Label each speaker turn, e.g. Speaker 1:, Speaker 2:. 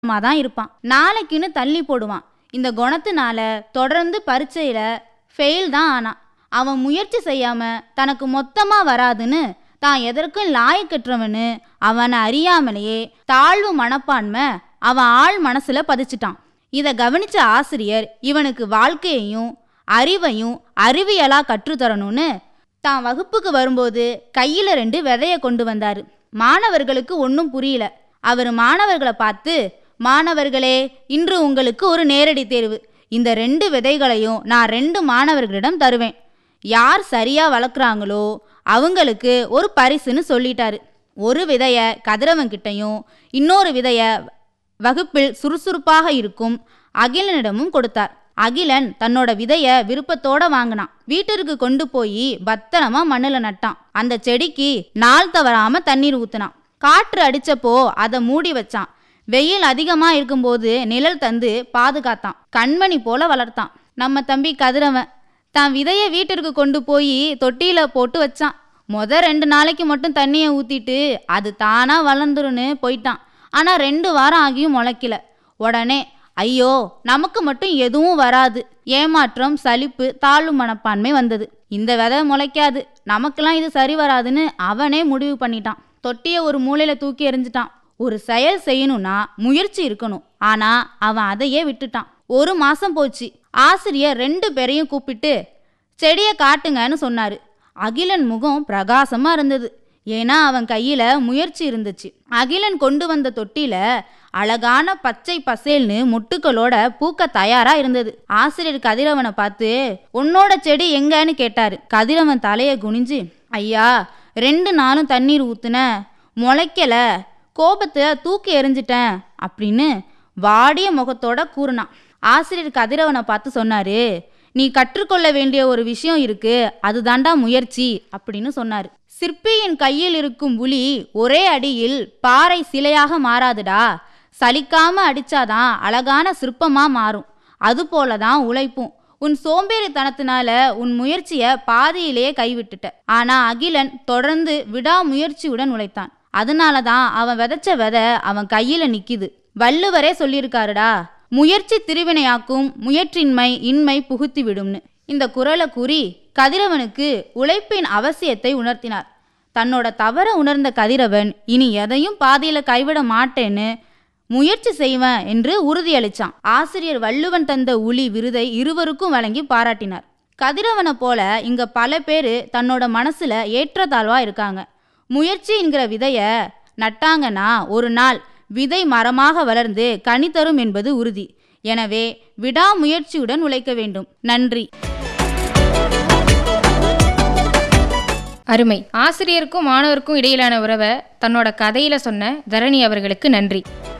Speaker 1: தான் இருப்பான் நாளைக்குன்னு தள்ளி போடுவான் இந்த குணத்தினால தொடர்ந்து பரீட்சையில ஃபெயில் தான் ஆனான் அவன் முயற்சி செய்யாம தனக்கு மொத்தமா வராதுன்னு தான் எதற்கும் லாயக்கற்றவன்னு அவனை அறியாமலேயே தாழ்வு மனப்பான்மை அவன் ஆள் மனசுல பதிச்சிட்டான் இதை கவனிச்ச ஆசிரியர் இவனுக்கு வாழ்க்கையையும் அறிவையும் அறிவியலா கற்றுத்தரணும்னு தான் வகுப்புக்கு வரும்போது கையில ரெண்டு விதைய கொண்டு வந்தாரு மாணவர்களுக்கு ஒன்றும் புரியல அவர் மாணவர்களை பார்த்து மாணவர்களே இன்று உங்களுக்கு ஒரு நேரடி தேர்வு இந்த ரெண்டு விதைகளையும் நான் ரெண்டு மாணவர்களிடம் தருவேன் யார் சரியா வளர்க்குறாங்களோ அவங்களுக்கு ஒரு பரிசுன்னு சொல்லிட்டாரு ஒரு விதைய கதிரவன் கிட்டயும் இன்னொரு விதைய வகுப்பில் சுறுசுறுப்பாக இருக்கும் அகிலனிடமும் கொடுத்தார் அகிலன் தன்னோட விதைய விருப்பத்தோட வாங்கினான் வீட்டிற்கு கொண்டு போய் பத்திரமா மண்ணுல நட்டான் அந்த செடிக்கு நாள் தவறாம தண்ணீர் ஊத்துனான் காற்று அடிச்சப்போ அதை மூடி வச்சான் வெயில் அதிகமா இருக்கும்போது நிழல் தந்து பாதுகாத்தான் கண்மணி போல வளர்த்தான் நம்ம தம்பி கதிரவன் தான் விதைய வீட்டிற்கு கொண்டு போய் தொட்டியில போட்டு வச்சான் முத ரெண்டு நாளைக்கு மட்டும் தண்ணியை ஊத்திட்டு அது தானா வளர்ந்துருன்னு போயிட்டான் ஆனா ரெண்டு வாரம் ஆகியும் முளைக்கல உடனே ஐயோ நமக்கு மட்டும் எதுவும் வராது ஏமாற்றம் சலிப்பு தாழ்வு மனப்பான்மை வந்தது இந்த விதை முளைக்காது நமக்கெல்லாம் இது சரி வராதுன்னு அவனே முடிவு பண்ணிட்டான் தொட்டியை ஒரு மூலையில தூக்கி எறிஞ்சிட்டான் ஒரு செயல் செய்யணும்னா முயற்சி இருக்கணும் ஆனா அவன் அதையே விட்டுட்டான் ஒரு மாசம் போச்சு ஆசிரியர் ரெண்டு பேரையும் கூப்பிட்டு செடியை காட்டுங்கன்னு சொன்னாரு அகிலன் முகம் பிரகாசமா இருந்தது ஏன்னா அவன் கையில முயற்சி இருந்துச்சு அகிலன் கொண்டு வந்த தொட்டில அழகான பச்சை பசேல்னு முட்டுக்களோட பூக்க தயாரா இருந்தது ஆசிரியர் கதிரவனை பார்த்து உன்னோட செடி எங்கன்னு கேட்டாரு கதிரவன் தலைய குனிஞ்சு ஐயா ரெண்டு நாளும் தண்ணீர் ஊத்துன முளைக்கல கோபத்தை தூக்கி எறிஞ்சிட்டேன் அப்படின்னு வாடிய முகத்தோட கூறினான் ஆசிரியர் கதிரவனை பார்த்து சொன்னாரு நீ கற்றுக்கொள்ள வேண்டிய ஒரு விஷயம் இருக்கு அதுதாண்டா முயற்சி அப்படின்னு சொன்னாரு சிற்பியின் கையில் இருக்கும் உளி ஒரே அடியில் பாறை சிலையாக மாறாதுடா சலிக்காம அடிச்சாதான் அழகான சிற்பமா மாறும் அதுபோல தான் உழைப்பும் உன் சோம்பேறித்தனத்தினால உன் முயற்சிய பாதியிலேயே கைவிட்டுட்ட ஆனா அகிலன் தொடர்ந்து விடாமுயற்சியுடன் உழைத்தான் அதனால தான் அவன் விதைச்ச விதை அவன் கையில நிக்குது வள்ளுவரே சொல்லியிருக்காருடா முயற்சி திருவினையாக்கும் முயற்றின்மை இன்மை புகுத்தி விடும்னு இந்த குரலை கூறி கதிரவனுக்கு உழைப்பின் அவசியத்தை உணர்த்தினார் தன்னோட தவற உணர்ந்த கதிரவன் இனி எதையும் பாதியில கைவிட மாட்டேன்னு முயற்சி செய்வேன் என்று உறுதியளிச்சான் ஆசிரியர் வள்ளுவன் தந்த உளி விருதை இருவருக்கும் வழங்கி பாராட்டினார் கதிரவனை போல இங்க பல பேர் தன்னோட மனசுல ஏற்றத்தாழ்வா இருக்காங்க முயற்சி என்கிற விதைய நட்டாங்கன்னா ஒரு நாள் விதை மரமாக வளர்ந்து கனி தரும் என்பது உறுதி எனவே விடாமுயற்சியுடன் உழைக்க வேண்டும் நன்றி
Speaker 2: அருமை ஆசிரியருக்கும் மாணவருக்கும் இடையிலான உறவை தன்னோட கதையில சொன்ன தரணி அவர்களுக்கு நன்றி